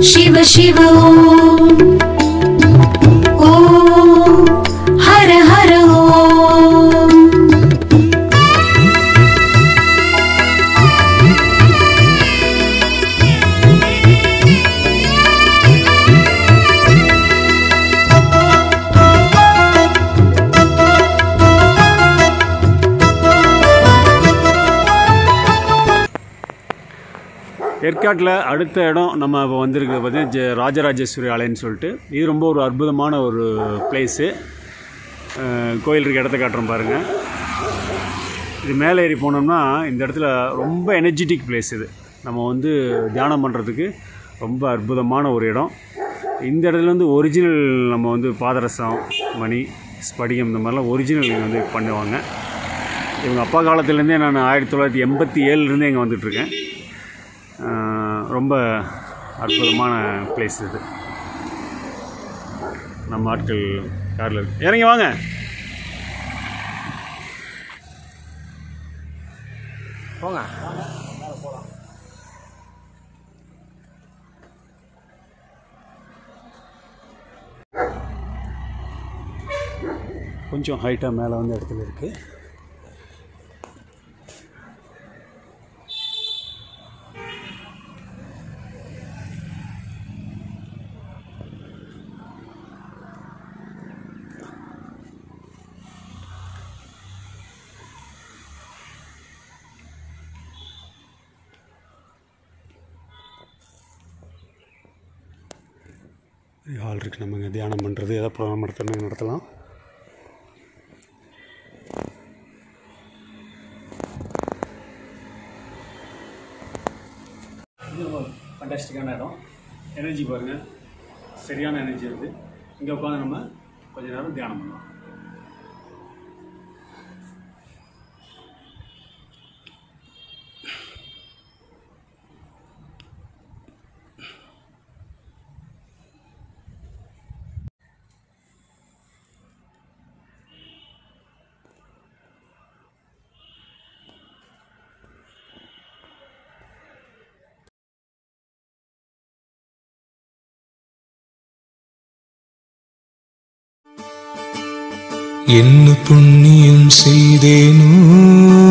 शिव शिव ॐ ॐ हर हर ॐ ஏற்காட்டில் அடுத்த இடம் நம்ம இப்போ வந்திருக்கிறது பார்த்தீங்கன்னா ஜெ ராஜராஜேஸ்வரி ஆலயம்னு சொல்லிட்டு இது ரொம்ப ஒரு அற்புதமான ஒரு பிளேஸு கோயில் இருக்க இடத்த காட்டுறோம் பாருங்கள் இது மேலே ஏறி போனோம்னா இந்த இடத்துல ரொம்ப எனர்ஜெட்டிக் பிளேஸ் இது நம்ம வந்து தியானம் பண்ணுறதுக்கு ரொம்ப அற்புதமான ஒரு இடம் இந்த இடத்துல வந்து ஒரிஜினல் நம்ம வந்து பாதரசம் மணி ஸ்படிகம் இந்த மாதிரிலாம் ஒரிஜினல் இங்கே வந்து பண்ணுவாங்க இவங்க அப்பா காலத்துலேருந்தே நான் ஆயிரத்தி தொள்ளாயிரத்தி எண்பத்தி ஏழுலேருந்தே இங்கே வந்துட்டுருக்கேன் ஆஹ் ரொம்ப அற்புதமான பிளேஸ் இது நம்ம ஆட்கள் காரில் இருக்கு இறங்கி வாங்க போங்க கொஞ்சம் ஹைட்டாக மேலே வந்து இடத்துல இருக்குது ஹால் இருக்குது நம்ம இங்கே தியானம் பண்ணுறது ஏதாவது ப்ரோக்ராம் நடத்தணும் நடத்தலாம் இது ஃபண்டாஸ்டிக்கான இடம் எனர்ஜி பாருங்கள் சரியான எனர்ஜி இருக்குது இங்கே உட்காந்து நம்ம கொஞ்ச நேரம் தியானம் பண்ணலாம் என்ன புண்ணியம் செய்தேனோ